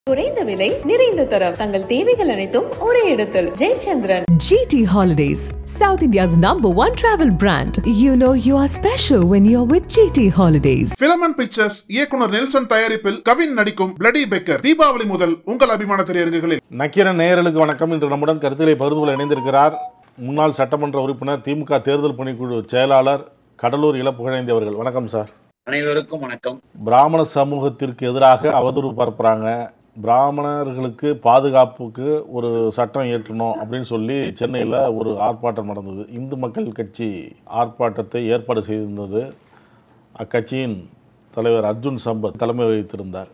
குறைந்த விலை நிறைந்த தரம் தங்கள் தேவைகள் அனைத்தும் ஒரே இடத்தில் Jayachandran GT Holidays, South India's number one travel brand. You know you are special when you're with GT Holidays. Filament pictures இயக்குனர் நெல்சன் தயாரிப்பில் கவின் நடிக்கும் பிளடி பெக்கர் தீபாவளி முதல் உங்கள் அபிமான திரையரங்குகளில் நக்கீரன் நேயர்களுக்கு வணக்கம் இன்று நம்முடன் கருத்திலே பகிர்ந்து கொள்ள இணைந்திருக்கிறார் முன்னாள் சட்டமன்ற உறுப்பினர் திமுக தேர்தல் பணிக்குழு செயலாளர் கடலூர் இளப்புகழேந்தி அவர்கள் வணக்கம் சார் அனைவருக்கும் வணக்கம் பிராமண சமூகத்திற்கு எதிராக அவதூறு பரப்புறாங்க பிராமணர்களுக்கு பாதுகாப்புக்கு ஒரு சட்டம் இயற்றணும் அப்படின்னு சொல்லி சென்னையில் ஒரு ஆர்ப்பாட்டம் நடந்தது இந்து மக்கள் கட்சி ஆர்ப்பாட்டத்தை ஏற்பாடு செய்திருந்தது அக்கட்சியின் தலைவர் அர்ஜுன் சம்பத் தலைமை வகித்திருந்தார்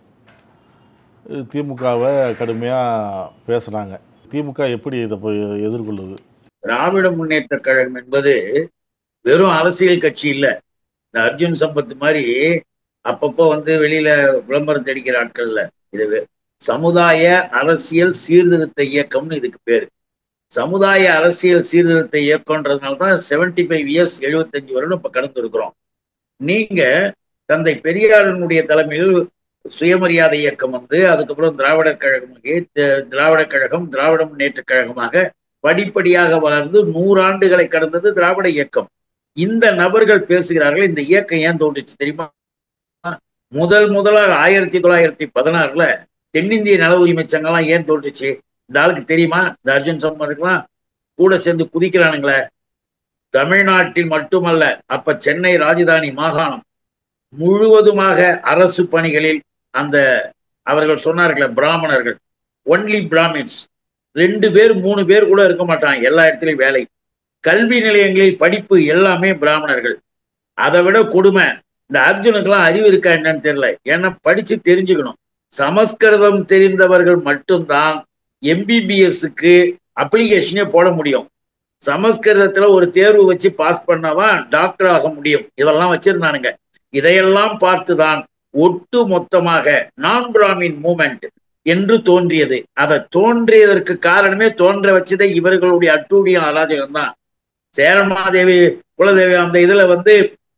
இது திமுகவை கடுமையாக பேசுனாங்க திமுக எப்படி இதை போய் எதிர்கொள்ளுது திராவிட முன்னேற்ற கழகம் என்பது வெறும் அரசியல் கட்சி இல்ல இந்த அர்ஜுன் சம்பத் மாதிரி அப்பப்போ வந்து வெளியில விளம்பரம் தெடிக்கிற ஆட்கள் இல்ல இது வே- சமுதாய அரசியல் சீர்திருத்த இயக்கம்னு இதுக்கு பேரு சமுதாய அரசியல் சீர்திருத்த இயக்கம்ன்றதுனால தான் செவன்டி ஃபைவ் இயர்ஸ் எழுபத்தஞ்சு வருடம் இப்ப கடந்து இருக்கிறோம் நீங்க தந்தை பெரியாரினுடைய தலைமையில் சுயமரியாதை இயக்கம் வந்து அதுக்கப்புறம் திராவிடர் கழகம் தி- திராவிடர் கழகம் திராவிட முன்னேற்ற கழகமாக படிப்படியாக வளர்ந்து நூறாண்டுகளை கடந்தது திராவிட இயக்கம் இந்த நபர்கள் பேசுகிறார்கள் இந்த இயக்கம் ஏன் தோன்றுச்சு தெரியுமா முதல் முதலாக ஆயிரத்தி தொள்ளாயிரத்தி பதினாறுல தென்னிந்திய நல உரிமை சங்கம்லாம் ஏன் தோன்றுச்சு இந்த ஆளுக்கு தெரியுமா இந்த அர்ஜுன் சம்பத்துக்கெல்லாம் கூட சேர்ந்து குதிக்கிறானுங்களே தமிழ்நாட்டில் மட்டுமல்ல அப்ப சென்னை ராஜதானி மாகாணம் முழுவதுமாக அரசு பணிகளில் அந்த அவர்கள் சொன்னார்களே பிராமணர்கள் ஒன்லி பிராமின்ஸ் ரெண்டு பேர் மூணு பேர் கூட இருக்க மாட்டாங்க எல்லா இடத்துலயும் வேலை கல்வி நிலையங்களில் படிப்பு எல்லாமே பிராமணர்கள் அதை விட கொடுமை இந்த அர்ஜுனுக்கெல்லாம் அறிவு இருக்கா என்னன்னு தெரியல ஏன்னா படிச்சு தெரிஞ்சுக்கணும் சமஸ்கிருதம் தெரிந்தவர்கள் மட்டும்தான் எம்பிபிஎஸ்க்கு அப்ளிகேஷனே போட முடியும் சமஸ்கிருதத்துல ஒரு தேர்வு வச்சு பாஸ் பண்ணாதான் டாக்டர் ஆக முடியும் இதெல்லாம் வச்சிருந்தானுங்க இதையெல்லாம் பார்த்துதான் ஒட்டு மொத்தமாக நான் பிராமின் மூமெண்ட் என்று தோன்றியது அதை தோன்றியதற்கு காரணமே தோன்ற வச்சதே இவர்களுடைய அட்டூழியம் அராஜகம் தான் சேரமாதேவி குலதேவி அந்த இதுல வந்து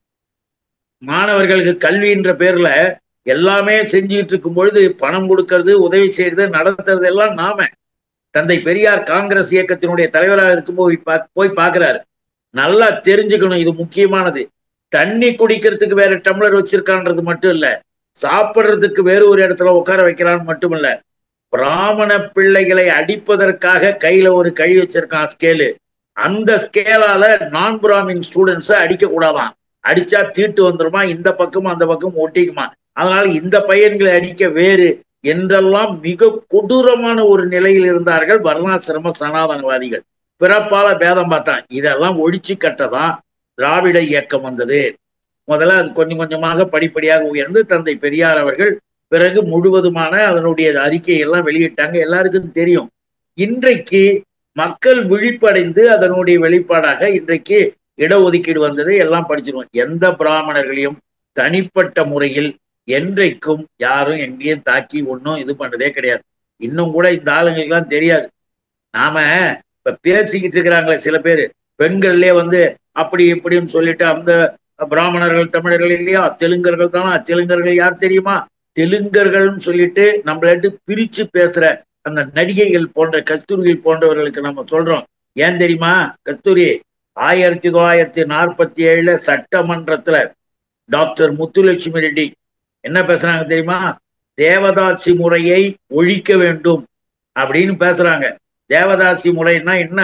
மாணவர்களுக்கு கல்வின்ற பேர்ல எல்லாமே செஞ்சுக்கிட்டு இருக்கும் பொழுது பணம் கொடுக்கறது உதவி செய்யறது நடத்துறது எல்லாம் நாம தந்தை பெரியார் காங்கிரஸ் இயக்கத்தினுடைய தலைவராக இருக்கும்போது போய் பா- போய் பார்க்கிறாரு நல்லா தெரிஞ்சுக்கணும் இது முக்கியமானது தண்ணி குடிக்கிறதுக்கு வேற டம்ளர் வச்சிருக்கான்றது மட்டும் இல்ல சாப்பிடுறதுக்கு வேறு ஒரு இடத்துல உட்கார வைக்கிறான்னு மட்டும் இல்ல பிராமண பிள்ளைகளை அடிப்பதற்காக கையில ஒரு கழி வச்சிருக்கான் ஸ்கேலு அந்த ஸ்கேலால நான் பிராமின் ஸ்டூடெண்ட்ஸை அடிக்க கூடாதான் அடிச்சா தீட்டு வந்துருமா இந்த பக்கமும் அந்த பக்கம் ஒட்டிக்குமா அதனால இந்த பையன்களை அடிக்க வேறு என்றெல்லாம் மிக கொடூரமான ஒரு நிலையில் இருந்தார்கள் வர்ணாசிரம சனாதனவாதிகள் பிறப்பால பேதம் பார்த்தான் இதெல்லாம் ஒழிச்சு கட்டதான் திராவிட இயக்கம் வந்தது முதல்ல அது கொஞ்சம் கொஞ்சமாக படிப்படியாக உயர்ந்து தந்தை பெரியார் அவர்கள் பிறகு முழுவதுமான அதனுடைய அறிக்கையை எல்லாம் வெளியிட்டாங்க எல்லாருக்கும் தெரியும் இன்றைக்கு மக்கள் விழிப்படைந்து அதனுடைய வெளிப்பாடாக இன்றைக்கு இடஒதுக்கீடு வந்தது எல்லாம் படிச்சிருவோம் எந்த பிராமணர்களையும் தனிப்பட்ட முறையில் என்றைக்கும் யாரும் எங்கேயும் தாக்கி ஒன்றும் இது பண்ணதே கிடையாது இன்னும் கூட இந்த ஆளுங்களுக்கெல்லாம் தெரியாது நாம இப்ப பேசிக்கிட்டு இருக்கிறாங்களே சில பேர் பெண்கள்லயே வந்து அப்படி இப்படின்னு சொல்லிட்டு அந்த பிராமணர்கள் தமிழர்கள் இல்லையா தெலுங்கர்கள் தானா தெலுங்கர்கள் யார் தெரியுமா தெலுங்கர்கள்னு சொல்லிட்டு நம்மளாட்டு பிரிச்சு பேசுற அந்த நடிகைகள் போன்ற கஸ்தூரிகள் போன்றவர்களுக்கு நம்ம சொல்றோம் ஏன் தெரியுமா கஸ்தூரி ஆயிரத்தி தொள்ளாயிரத்தி நாற்பத்தி ஏழுல சட்டமன்றத்துல டாக்டர் முத்துலட்சுமி ரெட்டி என்ன பேசுறாங்க தெரியுமா தேவதாசி முறையை ஒழிக்க வேண்டும் அப்படின்னு பேசுறாங்க தேவதாசி முறைன்னா என்ன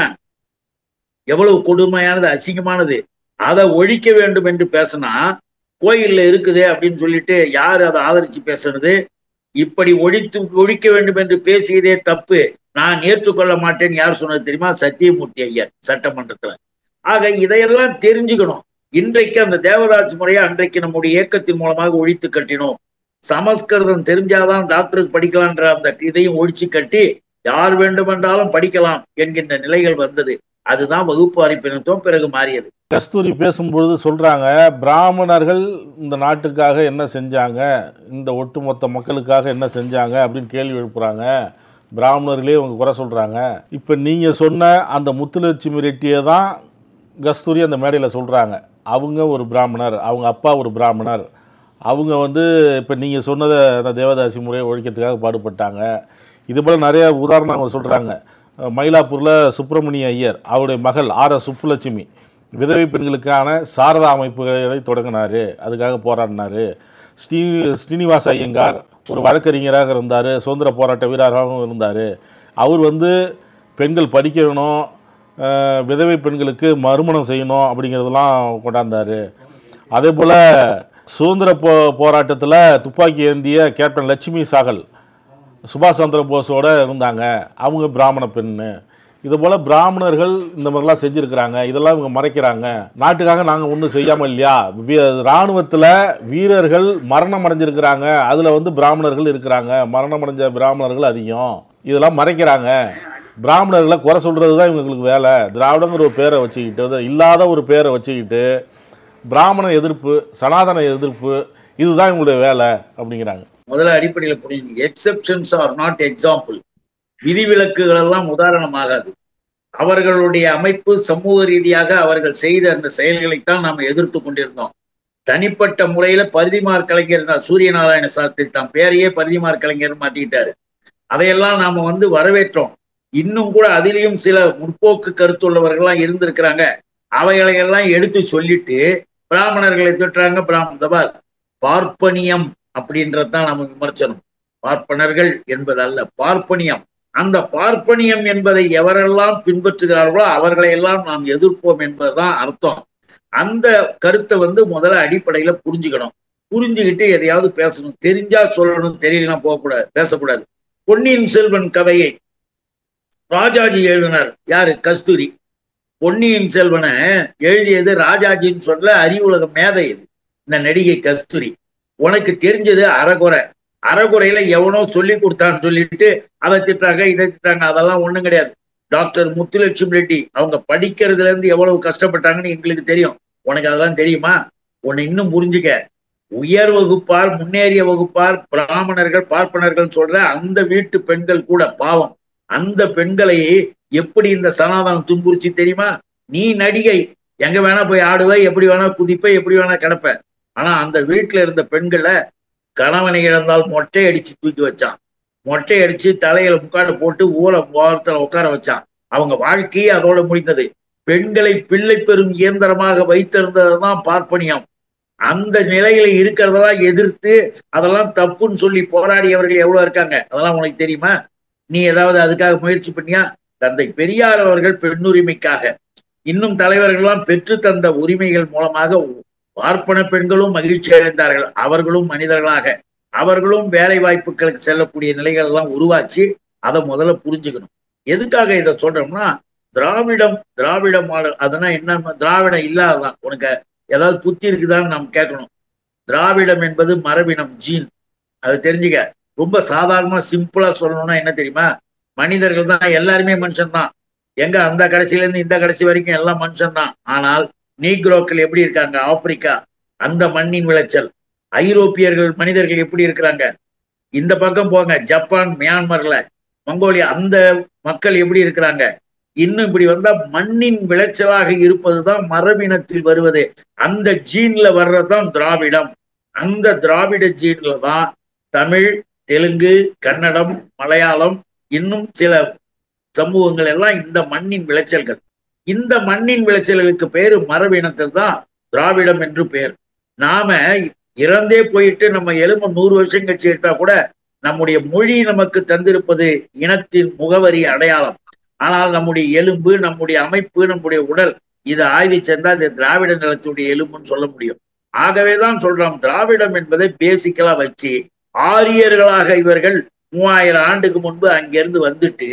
எவ்வளவு கொடுமையானது அசிங்கமானது அதை ஒழிக்க வேண்டும் என்று பேசினா கோயில்ல இருக்குது அப்படின்னு சொல்லிட்டு யார் அதை ஆதரிச்சு பேசுறது இப்படி ஒழித்து ஒழிக்க வேண்டும் என்று பேசியதே தப்பு நான் ஏற்றுக்கொள்ள மாட்டேன்னு யார் சொன்னது தெரியுமா சத்தியமூர்த்தி ஐயர் சட்டமன்றத்துல ஆக இதையெல்லாம் தெரிஞ்சுக்கணும் இன்றைக்கு அந்த தேவதாசி முறையை அன்றைக்கு நம்முடைய இயக்கத்தின் மூலமாக ஒழித்து கட்டினோம் சமஸ்கிருதம் தெரிஞ்சாதான் டாக்டருக்கு படிக்கலான்ற அந்த இதையும் ஒழிச்சு கட்டி யார் வேண்டுமென்றாலும் படிக்கலாம் என்கின்ற நிலைகள் வந்தது அதுதான் வகுப்பு அறிப்பினத்துவம் பிறகு மாறியது கஸ்தூரி பேசும்பொழுது சொல்கிறாங்க பிராமணர்கள் இந்த நாட்டுக்காக என்ன செஞ்சாங்க இந்த ஒட்டுமொத்த மக்களுக்காக என்ன செஞ்சாங்க அப்படின்னு கேள்வி எழுப்புறாங்க பிராமணர்களே அவங்க குறை சொல்கிறாங்க இப்போ நீங்கள் சொன்ன அந்த முத்துலட்சுமி ரெட்டியை தான் கஸ்தூரி அந்த மேடையில் சொல்கிறாங்க அவங்க ஒரு பிராமணர் அவங்க அப்பா ஒரு பிராமணர் அவங்க வந்து இப்போ நீங்கள் சொன்னதை அந்த தேவதாசி முறையை ஒழிக்கிறதுக்காக பாடுபட்டாங்க இது போல் நிறைய உதாரணம் அவங்க சொல்கிறாங்க மயிலாப்பூரில் சுப்பிரமணிய ஐயர் அவருடைய மகள் ஆர் எஸ் சுப்புலட்சுமி விதவை பெண்களுக்கான சாரதா அமைப்புகளை தொடங்கினார் அதுக்காக போராடினார் ஸ்ரீ ஸ்ரீனிவாச ஐயங்கார் ஒரு வழக்கறிஞராக இருந்தார் சுதந்திர போராட்ட வீரராகவும் இருந்தார் அவர் வந்து பெண்கள் படிக்கணும் அஹ், விதவை பெண்களுக்கு மறுமணம் செய்யணும் அப்படிங்கிறதெல்லாம் கொண்டாந்தார் அதே போல் சுதந்திர போ போராட்டத்தில் துப்பாக்கி ஏந்திய கேப்டன் லட்சுமி சாகல் சுபாஷ் சந்திர போஸோட இருந்தாங்க அவங்க பிராமண பெண்ணு இது போல் பிராமணர்கள் இந்த மாதிரிலாம் செஞ்சுருக்கிறாங்க இதெல்லாம் இவங்க மறைக்கிறாங்க நாட்டுக்காக நாங்கள் ஒன்றும் செய்யாமல் இல்லையா இராணுவத்தில் வீரர்கள் மரணம் அடைஞ்சிருக்கிறாங்க அதில் வந்து பிராமணர்கள் இருக்கிறாங்க மரணம் அடைஞ்ச பிராமணர்கள் அதிகம் இதெல்லாம் மறைக்கிறாங்க பிராமணர்களை குறை சொல்கிறது தான் இவங்களுக்கு வேலை திராவிடங்கிற ஒரு பேரை வச்சுக்கிட்டு அது இல்லாத ஒரு பேரை வச்சுக்கிட்டு பிராமண எதிர்ப்பு சனாதன எதிர்ப்பு இதுதான் இவங்களுடைய வேலை அப்படிங்கிறாங்க முதல்ல அடிப்படையில் புரியுது எக்ஸெப்ஷன்ஸ் ஆர் நாட் எக்ஸாம்பிள் விதிவிலக்குகள் எல்லாம் உதாரணமாகாது அவர்களுடைய அமைப்பு சமூக ரீதியாக அவர்கள் செய்த அந்த செயல்களைத்தான் நாம் எதிர்த்து கொண்டிருந்தோம் தனிப்பட்ட முறையில பரிதிமார் கலைஞர் இருந்தார் சூரிய நாராயண சாஸ்திரி தான் பேரையே பரிதிமார் கலைஞர் மாத்திக்கிட்டாரு அதையெல்லாம் நாம வந்து வரவேற்றோம் இன்னும் கூட அதிலையும் சில முற்போக்கு கருத்துள்ளவர்கள்லாம் இருந்திருக்கிறாங்க அவைகளை எல்லாம் எடுத்து சொல்லிட்டு பிராமணர்களை திட்டுறாங்க பிராமண பார்ப்பனியம் அப்படின்றதுதான் நம்ம விமர்சனம் பார்ப்பனர்கள் என்பது அல்ல பார்ப்பனியம் அந்த பார்ப்பனியம் என்பதை எவரெல்லாம் பின்பற்றுகிறார்களோ அவர்களை எல்லாம் நாம் எதிர்ப்போம் என்பதுதான் அர்த்தம் அந்த கருத்தை வந்து முதல்ல அடிப்படையில புரிஞ்சுக்கணும் புரிஞ்சுக்கிட்டு எதையாவது பேசணும் தெரிஞ்சா சொல்லணும் தெரியலனா போகக்கூடாது பேசக்கூடாது பொன்னியின் செல்வன் கதையை ராஜாஜி எழுதினார் யாரு கஸ்தூரி பொன்னியின் செல்வனை எழுதியது ராஜாஜின்னு சொல்ல அறிவுலக மேதை இது இந்த நடிகை கஸ்தூரி உனக்கு தெரிஞ்சது அறகுறை அறகுறையில எவனோ சொல்லி கொடுத்தான்னு சொல்லிட்டு அதை திட்டுறாங்க இதை திட்டுறாங்க அதெல்லாம் ஒண்ணும் கிடையாது டாக்டர் முத்துலட்சுமி ரெட்டி அவங்க படிக்கிறதுல இருந்து எவ்வளவு கஷ்டப்பட்டாங்கன்னு எங்களுக்கு தெரியும் உனக்கு அதெல்லாம் தெரியுமா உன்னை இன்னும் புரிஞ்சுக்க உயர் வகுப்பார் முன்னேறிய வகுப்பார் பிராமணர்கள் பார்ப்பனர்கள் சொல்ற அந்த வீட்டு பெண்கள் கூட பாவம் அந்த பெண்களை எப்படி இந்த சனாதனம் துன்புறுச்சி தெரியுமா நீ நடிகை எங்க வேணா போய் ஆடுவ எப்படி வேணா குதிப்ப எப்படி வேணா கிடப்ப ஆனா அந்த வீட்டுல இருந்த பெண்களை கணவனை இழந்தால் மொட்டை அடிச்சு தூக்கி வச்சான் மொட்டை அடிச்சு தலையில முக்காடு போட்டு ஊரை ஓரத்துல உட்கார வச்சான் அவங்க வாழ்க்கையே அதோட முடிந்தது பெண்களை பிள்ளை பெறும் இயந்திரமாக வைத்திருந்ததுதான் பார்ப்பனியம் அந்த நிலையில இருக்கிறதெல்லாம் எதிர்த்து அதெல்லாம் தப்புன்னு சொல்லி போராடியவர்கள் எவ்வளவு இருக்காங்க அதெல்லாம் உனக்கு தெரியுமா நீ ஏதாவது அதுக்காக முயற்சி பண்ணியா தந்தை பெரியார் அவர்கள் பெண்ணுரிமைக்காக இன்னும் தலைவர்கள்லாம் பெற்று தந்த உரிமைகள் மூலமாக பார்ப்பன பெண்களும் மகிழ்ச்சி அடைந்தார்கள் அவர்களும் மனிதர்களாக அவர்களும் வேலை வாய்ப்புகளுக்கு செல்லக்கூடிய நிலைகள் எல்லாம் உருவாச்சு அதை முதல்ல புரிஞ்சுக்கணும் எதுக்காக இதை சொல்றோம்னா திராவிடம் திராவிட மாடல் அதுனா என்ன திராவிடம் இல்லாததான் உனக்கு ஏதாவது புத்தி இருக்குதான்னு நாம் கேட்கணும் திராவிடம் என்பது மரபினம் ஜீன் அது தெரிஞ்சுக்க ரொம்ப சாதாரணமா சிம்பிளா சொல்லணும்னா என்ன தெரியுமா மனிதர்கள் தான் எல்லாருமே மனுஷன்தான் எங்க அந்த கடைசியில இருந்து இந்த கடைசி வரைக்கும் எல்லாம் மனுஷன்தான் ஆனால் நீக்ரோக்கள் எப்படி இருக்காங்க ஆப்பிரிக்கா அந்த மண்ணின் விளைச்சல் ஐரோப்பியர்கள் மனிதர்கள் எப்படி இருக்கிறாங்க இந்த பக்கம் போங்க ஜப்பான் மியான்மர்ல மங்கோலியா அந்த மக்கள் எப்படி இருக்கிறாங்க இன்னும் இப்படி வந்தா மண்ணின் விளைச்சலாக இருப்பதுதான் மரபினத்தில் வருவது அந்த ஜீன்ல வர்றதுதான் திராவிடம் அந்த திராவிட ஜீன்ல தான் தமிழ் தெலுங்கு கன்னடம் மலையாளம் இன்னும் சில சமூகங்கள் எல்லாம் இந்த மண்ணின் விளைச்சல்கள் இந்த மண்ணின் விளைச்சல்களுக்கு பேரு மரபினத்தில் தான் திராவிடம் என்று பேர் நாம இறந்தே போயிட்டு நம்ம எலும்பு நூறு வருஷம் கழிச்சு எடுத்தா கூட நம்முடைய மொழி நமக்கு தந்திருப்பது இனத்தின் முகவரி அடையாளம் ஆனால் நம்முடைய எலும்பு நம்முடைய அமைப்பு நம்முடைய உடல் இது ஆய்வு சேர்ந்தா இந்த திராவிட நிலத்துடைய எலும்புன்னு சொல்ல முடியும் ஆகவேதான் சொல்றோம் திராவிடம் என்பதை பேசிக்கலா வச்சு ஆரியர்களாக இவர்கள் மூவாயிரம் ஆண்டுக்கு முன்பு அங்கிருந்து வந்துட்டு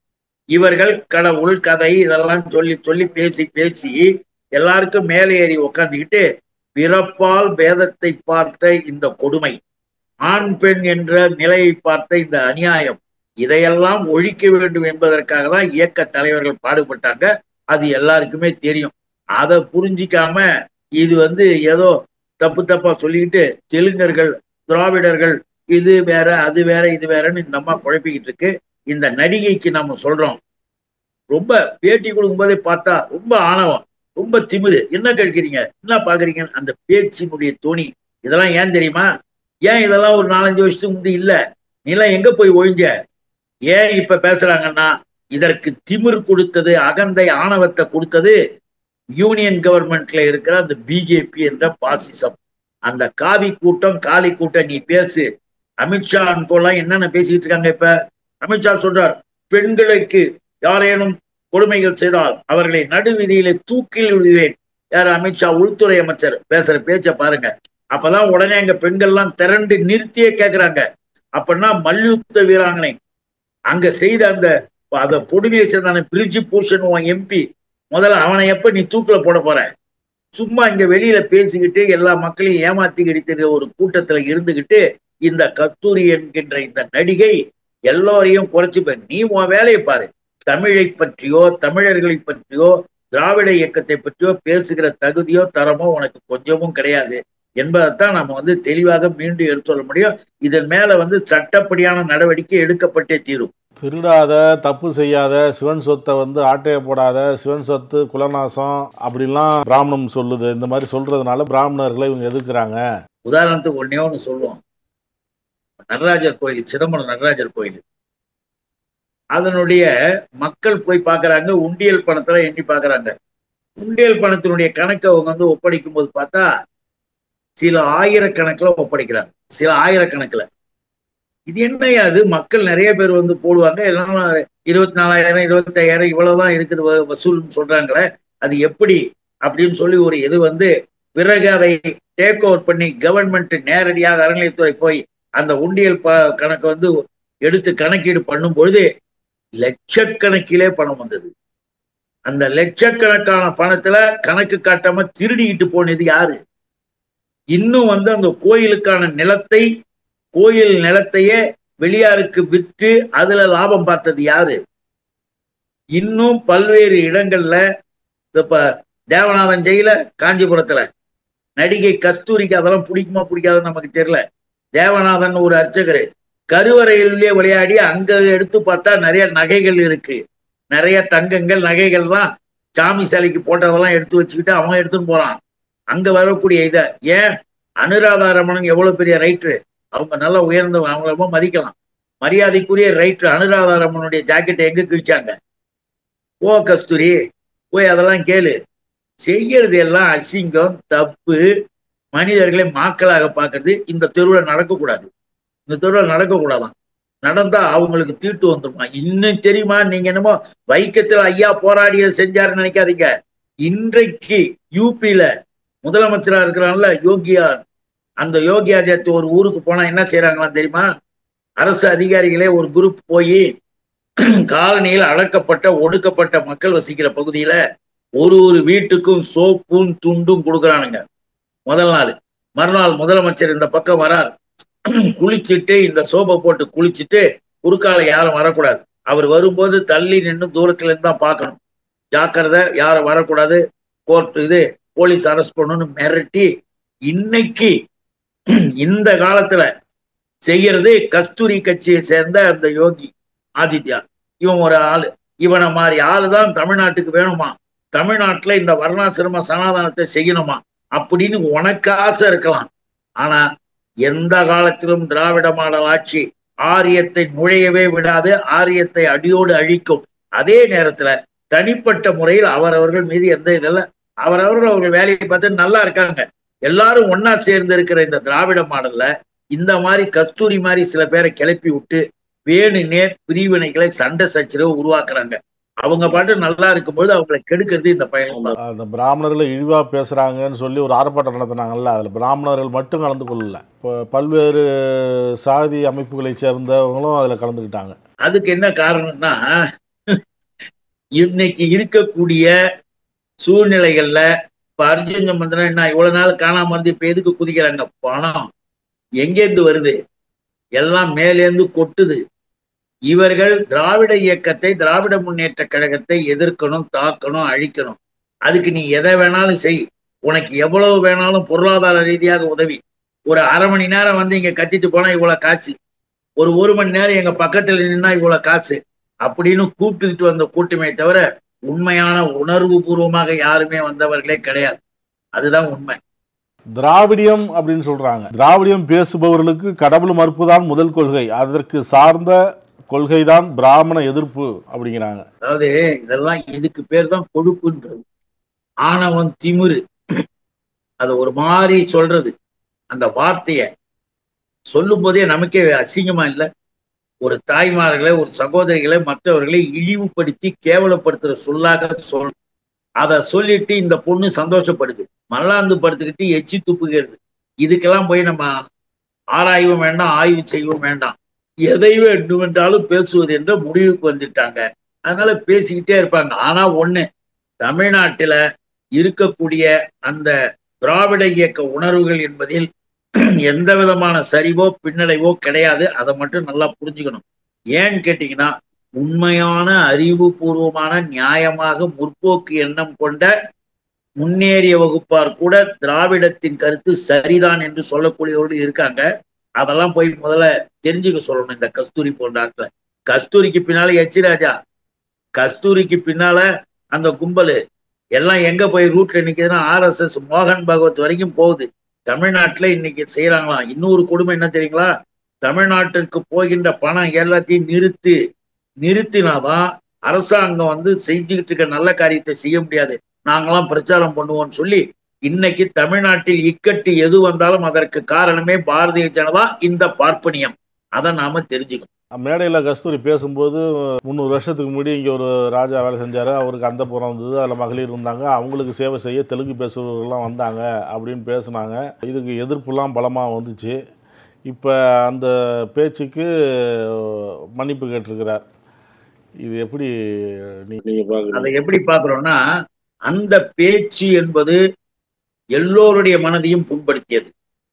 இவர்கள் கடவுள் கதை இதெல்லாம் சொல்லி சொல்லி பேசி பேசி எல்லாருக்கும் மேலே ஏறி உக்காந்துக்கிட்டு பிறப்பால் பேதத்தை பார்த்த இந்த கொடுமை ஆண் பெண் என்ற நிலையை பார்த்த இந்த அநியாயம் இதையெல்லாம் ஒழிக்க வேண்டும் என்பதற்காக தான் இயக்க தலைவர்கள் பாடுபட்டாங்க அது எல்லாருக்குமே தெரியும் அதை புரிஞ்சிக்காம இது வந்து ஏதோ தப்பு தப்பா சொல்லிக்கிட்டு தெலுங்கர்கள் திராவிடர்கள் இது வேற அது வேற இது வேறன்னு இந்த அம்மா குழப்பிக்கிட்டு இருக்கு இந்த நடிகைக்கு நாம சொல்றோம் ரொம்ப பேட்டி கொடுக்கும் போதே பார்த்தா ரொம்ப ஆணவம் ரொம்ப திமிரு என்ன கேட்கிறீங்க என்ன பாக்குறீங்க அந்த பேச்சினுடைய துணி இதெல்லாம் ஏன் தெரியுமா ஏன் இதெல்லாம் ஒரு நாலஞ்சு வருஷத்துக்கு முந்தி இல்ல நீலாம் எங்க போய் ஒழிஞ்ச ஏன் இப்ப பேசுறாங்கன்னா இதற்கு திமிர் கொடுத்தது அகந்தை ஆணவத்தை கொடுத்தது யூனியன் கவர்மெண்ட்ல இருக்கிற அந்த பிஜேபி என்ற பாசிசம் அந்த காவி கூட்டம் காளி கூட்டம் நீ பேசு அமித்ஷா அன்கோலாம் என்னென்ன பேசிட்டு இருக்காங்க இப்ப அமித்ஷா சொல்றார் பெண்களுக்கு யாரேனும் கொடுமைகள் செய்தால் அவர்களை நடுவீதியில தூக்கில் விடுவேன் யார் அமித்ஷா உள்துறை அமைச்சர் பேசுற பேச்ச பாருங்க அப்பதான் உடனே அங்க பெண்கள்லாம் திரண்டு நிறுத்தியே கேக்குறாங்க அப்படின்னா மல்யுத்த வீராங்கனை அங்க செய்த அந்த அந்த கொடுமையை சேர்ந்தான பிரிட்ஜி பூஷன் உன் எம்பி முதல்ல அவனை எப்ப நீ தூக்கில போட போற சும்மா இங்க வெளியில பேசிக்கிட்டு எல்லா மக்களையும் ஏமாத்தி கிடைத்திருக்கிற ஒரு கூட்டத்துல இருந்துகிட்டு இந்த கத்தூரி என்கின்ற இந்த நடிகை எல்லோரையும் குறைச்சு போய் நீ உன் வேலையை பாரு தமிழை பற்றியோ தமிழர்களை பற்றியோ திராவிட இயக்கத்தை பற்றியோ பேசுகிற தகுதியோ தரமோ உனக்கு கொஞ்சமும் கிடையாது என்பதைத்தான் நம்ம வந்து தெளிவாக மீண்டும் எடுத்து சொல்ல முடியும் இதன் மேல வந்து சட்டப்படியான நடவடிக்கை எடுக்கப்பட்டே தீரும் திருடாத தப்பு செய்யாத சிவன் சொத்தை வந்து ஆட்டைய போடாத சிவன் சொத்து குலநாசம் அப்படிலாம் பிராமணம் சொல்லுது இந்த மாதிரி சொல்றதுனால பிராமணர்களை இவங்க எதிர்க்கிறாங்க உதாரணத்துக்கு ஒன்னே ஒன்று சொல்லுவோம் நடராஜர் கோயில் சிதம்பரம் நடராஜர் கோயில் அதனுடைய மக்கள் போய் பார்க்கறாங்க உண்டியல் பணத்துல எண்ணி பார்க்கறாங்க உண்டியல் பணத்தினுடைய கணக்கை அவங்க வந்து ஒப்படைக்கும் போது பார்த்தா சில ஆயிரக்கணக்கில் ஒப்படைக்கிறாங்க சில ஆயிரக்கணக்கில் இது என்னையா அது மக்கள் நிறைய பேர் வந்து போடுவாங்க எல்லாம் இருபத்தி நாலாயிரம் இருபத்தையாயிரம் இவ்வளவுதான் இருக்குது வ- வசூல்னு சொல்றாங்களே அது எப்படி அப்படின்னு சொல்லி ஒரு இது வந்து பிறகு அதை டேக் ஓவர் பண்ணி கவர்மெண்ட் நேரடியாக அறநிலையத்துறை போய் அந்த உண்டியல் ப கணக்கை வந்து எடுத்து கணக்கீடு பண்ணும் பொழுது லட்சக்கணக்கிலே பணம் வந்தது அந்த லட்சக்கணக்கான பணத்துல கணக்கு காட்டாம திருடிக்கிட்டு போனது யாரு இன்னும் வந்து அந்த கோயிலுக்கான நிலத்தை கோயில் நிலத்தையே வெளியாருக்கு விற்று அதுல லாபம் பார்த்தது யாரு இன்னும் பல்வேறு இடங்கள்ல இப்ப தேவநாதன் ஜெயில காஞ்சிபுரத்துல நடிகை கஸ்தூரிக்கு அதெல்லாம் பிடிக்குமா பிடிக்காதுன்னு நமக்கு தெரியல தேவநாதன் ஒரு அர்ச்சகர் கருவறையிலே விளையாடி அங்க எடுத்து பார்த்தா நிறைய நகைகள் இருக்கு நிறைய தங்கங்கள் நகைகள்லாம் சாமி சிலைக்கு போட்டதெல்லாம் எடுத்து வச்சுக்கிட்டு அவன் எடுத்துன்னு போறான் அங்க வரக்கூடிய இத ஏன் அனுராதாரமணன் எவ்வளவு பெரிய ரைட்டரு அவங்க நல்லா உயர்ந்தவங்க அவங்கள ரொம்ப மதிக்கலாம் மரியாதைக்குரிய ரைட்டர் அனுராதாரமனுடைய ஜாக்கெட்டை எங்க கிழிச்சாங்க ஓ கஸ்தூரி போய் அதெல்லாம் கேளு செய்யறது எல்லாம் அசிங்கம் தப்பு மனிதர்களை மாக்களாக பார்க்கறது இந்த தெருவில் நடக்கக்கூடாது இந்த தெருவில் நடக்கக்கூடாதான் நடந்தா அவங்களுக்கு தீட்டு வந்துருமா இன்னும் தெரியுமா நீங்க என்னமோ வைக்கத்துல ஐயா போராடியது செஞ்சாருன்னு நினைக்காதீங்க இன்றைக்கு யூபியில முதலமைச்சரா இருக்கிறான்ல யோகியா அந்த யோகி ஆதித்ய ஒரு ஊருக்கு போனா என்ன செய்யறாங்களாம் தெரியுமா அரசு அதிகாரிகளே ஒரு குரூப் போய் காலனியில் அடக்கப்பட்ட ஒடுக்கப்பட்ட மக்கள் வசிக்கிற பகுதியில ஒரு ஒரு வீட்டுக்கும் சோப்பும் துண்டும் கொடுக்குறானுங்க முதல் நாள் மறுநாள் முதலமைச்சர் இந்த பக்கம் வரார் குளிச்சுட்டு இந்த சோப்பை போட்டு குளிச்சுட்டு குறுக்கால யாரும் வரக்கூடாது அவர் வரும்போது தள்ளி நின்று தூரத்துல இருந்து தான் பார்க்கணும் ஜாக்கிரதை யாரும் வரக்கூடாது கோர்ட் இது போலீஸ் அரெஸ்ட் பண்ணணும்னு மிரட்டி இன்னைக்கு இந்த காலத்துல செய்யறது கஸ்தூரி கட்சியை சேர்ந்த அந்த யோகி ஆதித்யா இவன் ஒரு ஆளு இவனை மாதிரி ஆளு தான் தமிழ்நாட்டுக்கு வேணுமா தமிழ்நாட்டுல இந்த வர்ணாசிரம சனாதனத்தை செய்யணுமா அப்படின்னு உனக்கு ஆசை இருக்கலாம் ஆனா எந்த காலத்திலும் திராவிட மாடல் ஆட்சி ஆரியத்தை நுழையவே விடாது ஆரியத்தை அடியோடு அழிக்கும் அதே நேரத்துல தனிப்பட்ட முறையில் அவரவர்கள் மீது எந்த இதெல்லாம் அவரவர்கள் அவர்கள் வேலையை பார்த்து நல்லா இருக்காங்க எல்லாரும் ஒன்னா சேர்ந்து இருக்கிற இந்த திராவிட மாடல்ல இந்த மாதிரி கஸ்தூரி மாதிரி சில பேரை கிளப்பி விட்டு வேணுனே பிரிவினைகளை சண்டை சச்சரவு உருவாக்குறாங்க அவங்க பாட்டு நல்லா இருக்கும்போது அவங்களை கெடுக்கிறது இந்த பயணம் தான் அந்த பிராமணர்களை இழிவா பேசுறாங்கன்னு சொல்லி ஒரு ஆர்ப்பாட்டம் நடத்தினாங்கல்ல அதில் பிராமணர்கள் மட்டும் கலந்து கொள்ளல இப்போ பல்வேறு சாதி அமைப்புகளை சேர்ந்தவங்களும் அதில் கலந்துக்கிட்டாங்க அதுக்கு என்ன காரணம்னா இன்னைக்கு இருக்கக்கூடிய சூழ்நிலைகள்ல இப்ப அர்ஜுன் சம்பந்தனா என்ன இவ்வளவு நாள் காணாம இருந்து இப்ப எதுக்கு குதிக்கிறாங்க பணம் எங்கேருந்து வருது எல்லாம் மேலேந்து கொட்டுது இவர்கள் திராவிட இயக்கத்தை திராவிட முன்னேற்ற கழகத்தை எதிர்க்கணும் தாக்கணும் அழிக்கணும் அதுக்கு நீ எதை வேணாலும் செய் உனக்கு எவ்வளவு வேணாலும் பொருளாதார ரீதியாக உதவி ஒரு அரை மணி நேரம் வந்து இங்க கத்திட்டு போனா இவ்வளவு காசு ஒரு ஒரு மணி நேரம் எங்க பக்கத்துல நின்னா இவ்வளவு காசு அப்படின்னு கூப்பிட்டுக்கிட்டு வந்த கூட்டமே தவிர உண்மையான உணர்வு பூர்வமாக யாருமே வந்தவர்களே கிடையாது அதுதான் உண்மை திராவிடியம் அப்படின்னு சொல்றாங்க திராவிடியம் பேசுபவர்களுக்கு கடவுள் மறுப்பு தான் முதல் கொள்கை அதற்கு சார்ந்த கொள்கைதான் பிராமண எதிர்ப்பு அப்படிங்கிறாங்க அதாவது இதெல்லாம் இதுக்கு பேர் தான் கொழுப்புன்றது ஆணவம் திமிரு அது ஒரு மாதிரி சொல்றது அந்த வார்த்தைய சொல்லும் போதே நமக்கே அசிங்கமா இல்லை ஒரு தாய்மார்களை ஒரு சகோதரிகளை மற்றவர்களை இழிவுபடுத்தி கேவலப்படுத்துற சொல்லாக சொல் அதை சொல்லிட்டு இந்த பொண்ணு சந்தோஷப்படுது மல்லாந்து படுத்துக்கிட்டு எச்சி துப்புகிறது இதுக்கெல்லாம் போய் நம்ம ஆராய்வும் வேண்டாம் ஆய்வு செய்யவும் வேண்டாம் எதை வேண்டுமென்றாலும் பேசுவது என்ற முடிவுக்கு வந்துட்டாங்க அதனால பேசிக்கிட்டே இருப்பாங்க ஆனா ஒண்ணு தமிழ்நாட்டில இருக்கக்கூடிய அந்த திராவிட இயக்க உணர்வுகள் என்பதில் எந்த விதமான சரிவோ பின்னடைவோ கிடையாது அதை மட்டும் நல்லா புரிஞ்சுக்கணும் ஏன்னு கேட்டீங்கன்னா உண்மையான அறிவுபூர்வமான நியாயமாக முற்போக்கு எண்ணம் கொண்ட முன்னேறிய வகுப்பார் கூட திராவிடத்தின் கருத்து சரிதான் என்று சொல்லக்கூடியவர்கள் இருக்காங்க அதெல்லாம் போய் முதல்ல தெரிஞ்சுக்க சொல்லணும் இந்த கஸ்தூரி போன்ற ஆட்களை கஸ்தூரிக்கு பின்னால எச்சி ராஜா கஸ்தூரிக்கு பின்னால அந்த கும்பல் எல்லாம் எங்க போய் ரூட்ல நிக்குதுன்னா ஆர்எஸ்எஸ் மோகன் பகவத் வரைக்கும் போகுது தமிழ்நாட்டுல இன்னைக்கு செய்யறாங்களாம் இன்னொரு கொடுமை என்ன தெரியுங்களா தமிழ்நாட்டிற்கு போகின்ற பணம் எல்லாத்தையும் நிறுத்து நிறுத்தினாதான் அரசாங்கம் வந்து செஞ்சுக்கிட்டு இருக்க நல்ல காரியத்தை செய்ய முடியாது நாங்களாம் பிரச்சாரம் பண்ணுவோம்னு சொல்லி இன்னைக்கு தமிழ்நாட்டில் இக்கட்டு எது வந்தாலும் அதற்கு காரணமே பாரதிய ஜனதா இந்த பார்ப்பனியம் அதை நாம தெரிஞ்சுக்கணும் மேடையில் கஸ்தூரி பேசும்போது முந்நூறு வருஷத்துக்கு முன்னாடி இங்கே ஒரு ராஜா வேலை செஞ்சார் அவருக்கு அந்த புறம் இருந்தது அதில் மகளிர் இருந்தாங்க அவங்களுக்கு சேவை செய்ய தெலுங்கு பேசுபவர்கள்லாம் வந்தாங்க அப்படின்னு பேசுனாங்க இதுக்கு எதிர்ப்புலாம் பலமாக வந்துச்சு இப்போ அந்த பேச்சுக்கு மன்னிப்பு கேட்டிருக்கிறார் இது எப்படி நீங்கள் பார்க்குறீங்க அதை எப்படி பார்க்கிறோம்னா அந்த பேச்சு என்பது எல்லோருடைய மனதையும் புண்படுத்தியது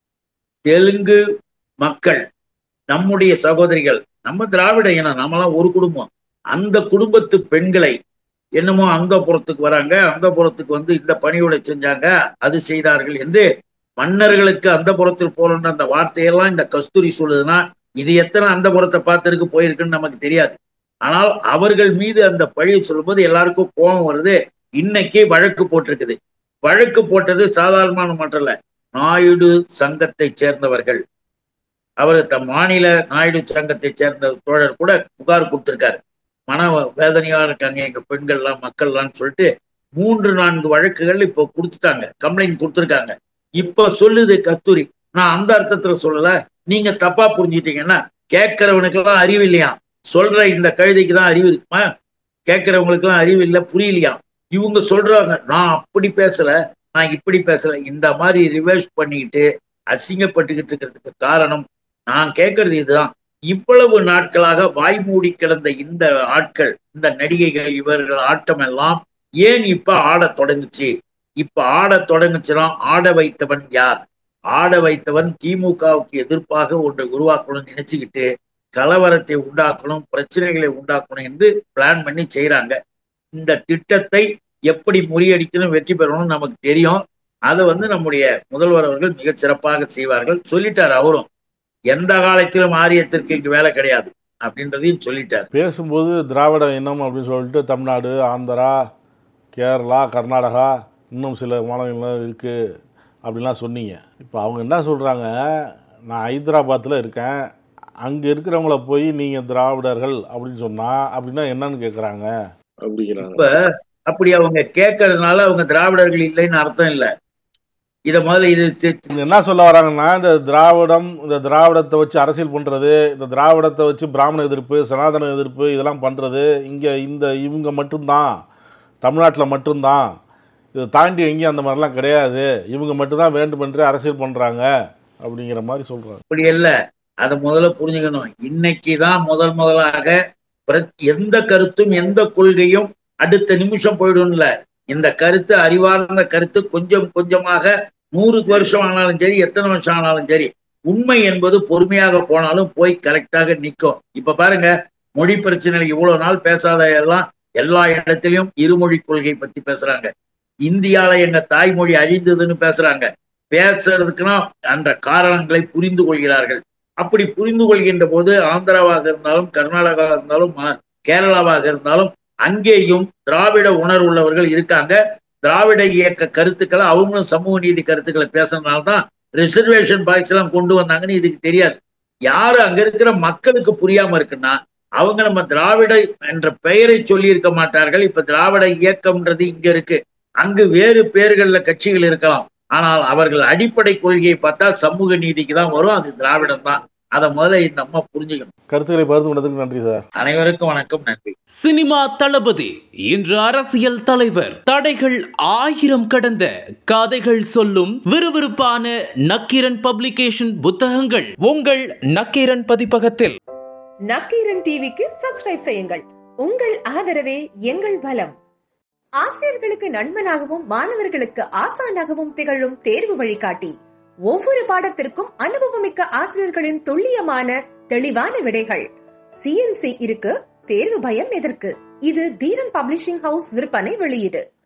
தெலுங்கு மக்கள் நம்முடைய சகோதரிகள் நம்ம திராவிட இனம் நம்மலாம் ஒரு குடும்பம் அந்த குடும்பத்து பெண்களை என்னமோ அந்த புறத்துக்கு வராங்க அந்த புறத்துக்கு வந்து இந்த பணியோட செஞ்சாங்க அது செய்தார்கள் என்று மன்னர்களுக்கு அந்த புறத்தில் போறன்ற அந்த வார்த்தையெல்லாம் இந்த கஸ்தூரி சொல்லுதுன்னா இது எத்தனை அந்த புறத்தை பார்த்திருக்கு போயிருக்குன்னு நமக்கு தெரியாது ஆனால் அவர்கள் மீது அந்த பழியை சொல்லும்போது எல்லாருக்கும் கோபம் வருது இன்னைக்கு வழக்கு போட்டிருக்குது வழக்கு போட்டது சாதாரணமான மட்டும் இல்ல நாயுடு சங்கத்தை சேர்ந்தவர்கள் அவர் தம் மாநில நாயுடு சங்கத்தை சேர்ந்த தோழர் கூட புகார் கொடுத்திருக்காரு மன வேதனையா இருக்காங்க எங்க பெண்கள்லாம் மக்கள்லாம் சொல்லிட்டு மூன்று நான்கு வழக்குகள் இப்போ கொடுத்துட்டாங்க கம்ப்ளைண்ட் கொடுத்துருக்காங்க இப்ப சொல்லுது கஸ்தூரி நான் அந்த அர்த்தத்துல சொல்லல நீங்க தப்பா புரிஞ்சுட்டீங்கன்னா கேட்கிறவனுக்கு எல்லாம் அறிவு இல்லையா சொல்ற இந்த கழுதைக்கு தான் அறிவு இருக்குமா கேட்கிறவங்களுக்கு எல்லாம் அறிவு இல்லை புரியலையா இவங்க சொல்றாங்க நான் அப்படி பேசல நான் இப்படி பேசல இந்த மாதிரி ரிவர்ஸ் பண்ணிக்கிட்டு அசிங்கப்பட்டுக்கிட்டு இருக்கிறதுக்கு காரணம் நான் கேட்கறது இதுதான் இவ்வளவு நாட்களாக வாய் மூடி கிடந்த இந்த ஆட்கள் இந்த நடிகைகள் இவர்கள் ஆட்டம் எல்லாம் ஏன் இப்ப ஆடத் தொடங்குச்சு இப்ப ஆடத் தொடங்குச்சுன்னா ஆட வைத்தவன் யார் ஆட வைத்தவன் திமுகவுக்கு எதிர்ப்பாக ஒன்றை உருவாக்கணும்னு நினைச்சுக்கிட்டு கலவரத்தை உண்டாக்கணும் பிரச்சனைகளை உண்டாக்கணும் என்று பிளான் பண்ணி செய்யறாங்க இந்த திட்டத்தை எப்படி முறியடிக்கணும் வெற்றி பெறணும்னு நமக்கு தெரியும் அதை வந்து நம்முடைய முதல்வர் அவர்கள் மிகச் சிறப்பாக செய்வார்கள் சொல்லிட்டார் அவரும் எந்த காலத்திலும் ஆரியத்திற்கு இங்கு வேலை கிடையாது அப்படின்றதையும் சொல்லிட்டார் பேசும்போது திராவிட இனம் அப்படின்னு சொல்லிட்டு தமிழ்நாடு ஆந்திரா கேரளா கர்நாடகா இன்னும் சில மாநிலங்கள்லாம் இருக்குது அப்படின்லாம் சொன்னீங்க இப்போ அவங்க என்ன சொல்கிறாங்க நான் ஹைதராபாத்தில் இருக்கேன் அங்கே இருக்கிறவங்கள போய் நீங்கள் திராவிடர்கள் அப்படின்னு சொன்னால் அப்படின்னா என்னன்னு கேட்குறாங்க அப்படிங்கிறாங்க இப்ப அப்படி அவங்க கேட்கறதுனால அவங்க திராவிடர்கள் இல்லைன்னு அர்த்தம் இல்லை இத முதல்ல இது தி- இங்க என்ன சொல்ல வராங்கன்னா இந்த திராவிடம் இந்த திராவிடத்தை வச்சு அரசியல் பண்ணுறது இந்த திராவிடத்தை வச்சு பிராமண எதிர்ப்பு சனாதன எதிர்ப்பு இதெல்லாம் பண்ணுறது இங்கே இந்த இவங்க மட்டும்தான் தமிழ்நாட்டில் மட்டும்தான் இதை தாண்டி எங்கேயும் அந்த மாதிரிலாம் கிடையாது இவங்க மட்டும்தான் வேண்டுமென்றே அரசியல் பண்ணுறாங்க அப்படிங்கிற மாதிரி சொல்கிறாங்க அப்படி இல்ல அதை முதல்ல புரிஞ்சுக்கணும் இன்னைக்கு தான் முதல் முதலாக பிர- எந்த கருத்தும் எந்த கொள்கையும் அடுத்த நிமிஷம் போயிடும்ல இந்த கருத்து அறிவார்ந்த கருத்து கொஞ்சம் கொஞ்சமாக நூறு வருஷம் ஆனாலும் சரி எத்தனை வருஷம் ஆனாலும் சரி உண்மை என்பது பொறுமையாக போனாலும் போய் கரெக்டாக நிற்கும் இப்ப பாருங்க மொழி பிரச்சனை இவ்வளவு நாள் பேசாத எல்லாம் எல்லா இடத்திலும் இருமொழி கொள்கை பத்தி பேசுறாங்க இந்தியால எங்க தாய்மொழி அழிந்ததுன்னு பேசுறாங்க பேசுறதுக்குன்னா அந்த காரணங்களை புரிந்து கொள்கிறார்கள் அப்படி புரிந்து கொள்கின்ற போது ஆந்திராவாக இருந்தாலும் கர்நாடகாவாக இருந்தாலும் ம- கேரளாவாக இருந்தாலும் அங்கேயும் திராவிட உணர்வு உள்ளவர்கள் இருக்காங்க திராவிட இயக்க கருத்துக்களை அவங்களும் சமூக நீதி கருத்துக்களை பேசுறதுனால்தான் ரிசர்வேஷன் பாய்ஸ் எல்லாம் கொண்டு வந்தாங்கன்னு இதுக்கு தெரியாது யாரு அங்க இருக்கிற மக்களுக்கு புரியாம இருக்குன்னா அவங்க நம்ம திராவிட என்ற பெயரை சொல்லி இருக்க மாட்டார்கள் இப்ப திராவிட இயக்கம்ன்றது இங்க இருக்கு அங்கு வேறு பேர்கள்ல கட்சிகள் இருக்கலாம் ஆனால் அவர்கள் அடிப்படை கொள்கையை பார்த்தா சமூக நீதிக்கு தான் வரும் அது திராவிடம் தான் அதை முதல்ல இந்த அம்மா புரிஞ்சுக்கணும் கருத்துக்களை பகிர்ந்து கொண்டதுக்கு நன்றி சார் அனைவருக்கும் வணக்கம் நன்றி சினிமா தளபதி இன்று அரசியல் தலைவர் தடைகள் ஆயிரம் கடந்த கதைகள் சொல்லும் விறுவிறுப்பான நக்கீரன் பப்ளிகேஷன் புத்தகங்கள் உங்கள் நக்கீரன் பதிப்பகத்தில் நக்கீரன் டிவிக்கு சப்ஸ்கிரைப் செய்யுங்கள் உங்கள் ஆதரவே எங்கள் பலம் ஆசிரியர்களுக்கு நண்பனாகவும் மாணவர்களுக்கு ஆசானாகவும் திகழும் தேர்வு வழிகாட்டி ஒவ்வொரு பாடத்திற்கும் அனுபவமிக்க ஆசிரியர்களின் துல்லியமான தெளிவான விடைகள் சிஎன்சி இருக்கு தேர்வு பயம் எதற்கு இது தீரன் பப்ளிஷிங் ஹவுஸ் விற்பனை வெளியீடு